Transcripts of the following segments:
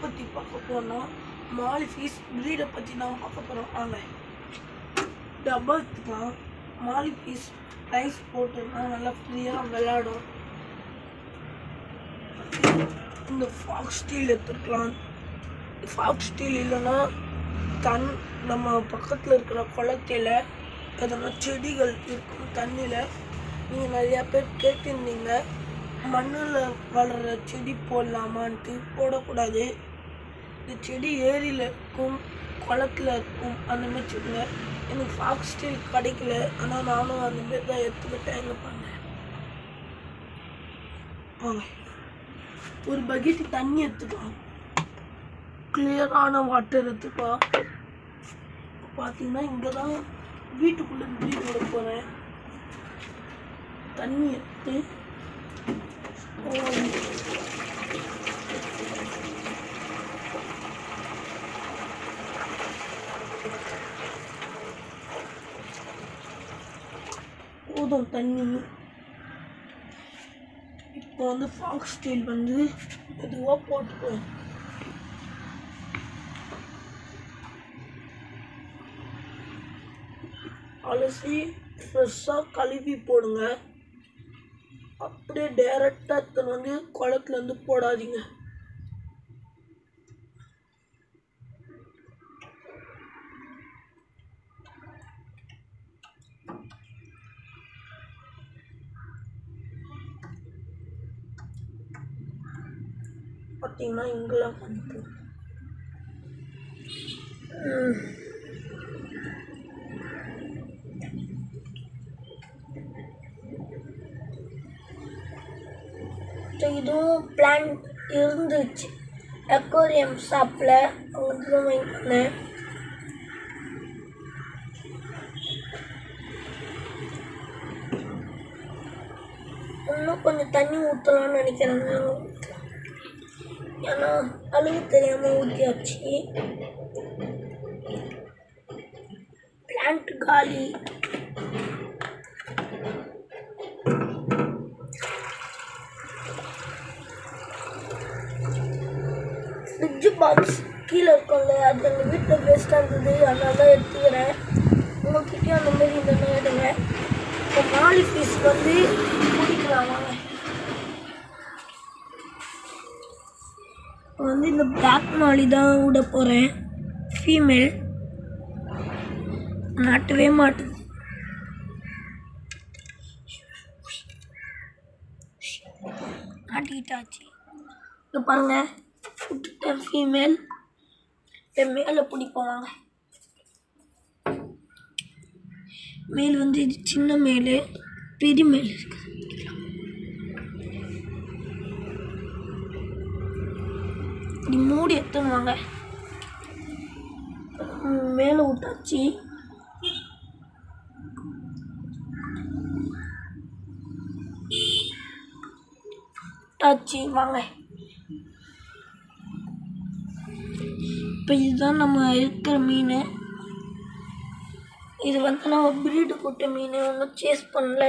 பற்றி பார்க்க போனால் மாலி ஃபீஸ் ப்ரீடை பற்றி நான் பார்க்க போகிறோம் வாங்க டப்பா எடுத்துக்கலாம் மாலி ஃபீஸ் ப்ரைஸ் போட்டுனா நல்லா ஃப்ரீயாக விளையாடும் இந்த ஃபாக்ஸ் ஸ்டீல் எடுத்துக்கலாம் ஃபாக்ஸ் ஸ்டீல் இல்லைன்னா தன் நம்ம பக்கத்தில் இருக்கிற குளத்தில எதனா செடிகள் இருக்கும் தண்ணியில் நீங்கள் நிறையா பேர் கேட்டிருந்தீங்க மண்ணில் வளர்கிற செடி போடலாமான்ட்டு போடக்கூடாது இந்த செடி ஏரியில் இருக்கும் குளத்துல இருக்கும் அந்த மாதிரி செடிங்க எனக்கு ஃபாக்ஸ் ஸ்டீல் கிடைக்கல ஆனால் நானும் அந்த மாதிரி தான் எடுத்துக்கிட்டேன் எங்கே பண்ணேன் வாங்க ஒரு பக்கெட் தண்ணி எடுத்துக்கலாம் கிளியரான வாட்டர் எடுத்துக்கலாம் பார்த்தீங்கன்னா இங்கே தான் வீட்டுக்குள்ளே ப்ரீட் விட போகிறேன் தண்ணி எடுத்து ஓ, போதும் தண்ணி இப்போ வந்து ஃபாக்ஸ் ஸ்டீல் வந்து மெதுவாக போட்டுக்குவேன் அலசி ஃப்ரெஷ்ஷாக கழுவி போடுங்க அப்படியே டேரெக்டாக எடுத்துன்னு வந்து குளத்துலேருந்து போடாதீங்க பார்த்தீங்கன்னா இங்கெல்லாம் பண்ணிப்போம் இதுவும் பிளான் இருந்துச்சு அக்வாரியம் ஷாப்பில் அவங்க தான் வாங்கி பண்ணேன் இன்னும் கொஞ்சம் தண்ணி ஊற்றலாம்னு நினைக்கிறேன் நான் ஊத்தலாம். ஏன்னா அளவு தெரியாமல் ஊற்றியாச்சு பிளான்ட் காலி ஃப்ரிட்ஜ் பாக்ஸ் கீழே இருக்கும்ல அது எங்கள் வீட்டில் வேஸ்ட்டாக இருந்தது அதனால தான் எடுத்துக்கிறேன் உங்ககிட்டயும் அந்த மாதிரி இந்த எடுங்க இப்போ மாலி ஃபீஸ் வந்து குடிக்கலாம் வாங்க இப்போ வந்து இந்த பிளாக் மாலி தான் விட போகிறேன் ஃபீமேல் நாட்டவே மாட்டுது நாட்டிக்கிட்டாச்சு இப்போ பாருங்க விட்டுட்டேன் ஃபீமேல் இப்போ மேலே பிடிப்போம் வாங்க மேல் வந்து இது சின்ன மேல் பெரிய மேல் இருக்கு இப்படி மூடி எடுத்துன்னு வாங்க ம், மேலே விட்டாச்சு விட்டாச்சு வாங்க இப்போ இதுதான் நம்ம இருக்கிற மீன் இது வந்து நம்ம பிரீடு கூட்ட மீன் ஒன்றும் சேஸ் பண்ணல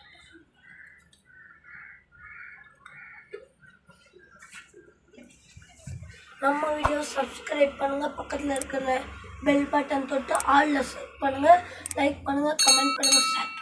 நம்ம வீடியோ சப்ஸ்கிரைப் பண்ணுங்கள் பக்கத்தில் இருக்கிற பெல் பட்டன் தொட்டு ஆலில் செட் பண்ணுங்கள் லைக் பண்ணுங்கள் கமெண்ட் பண்ணுங்கள் ஷேர்